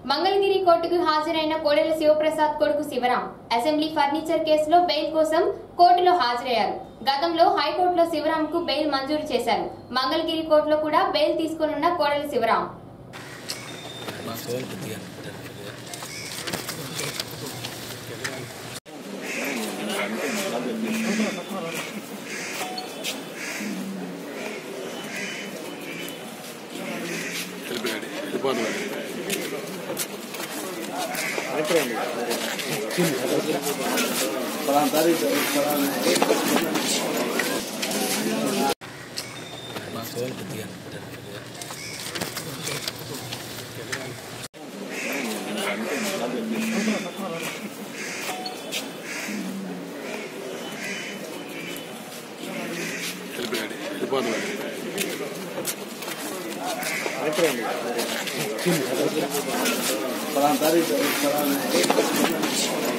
మంగళగిరి కోర్టుకు హాజరైన కోడెల శివప్రసాద్ కొడుకు శివరాం అసెంబ్లీ ఫర్నిచర్ కేసులో బెయిల్ కోసం కోర్టులో హాజరయ్యారు గతంలో హైకోర్టులో శివరాం కు బెయిల్ మంజూరు చేశారు మంగళగిరి కోర్టులో కూడా బెయిల్ తీసుకోనున్న కోడెల శివరాం మా ఫోన్ కొద్దిగా వెళ్ళిపోయాడు వెళ్ళిపోతున్నాడు మా ఫోన్ కొద్దిగా వెళ్ళిపోయాడు వెళ్ళిపోతున్నాడు ఫలానా తారీఖు ఫలానా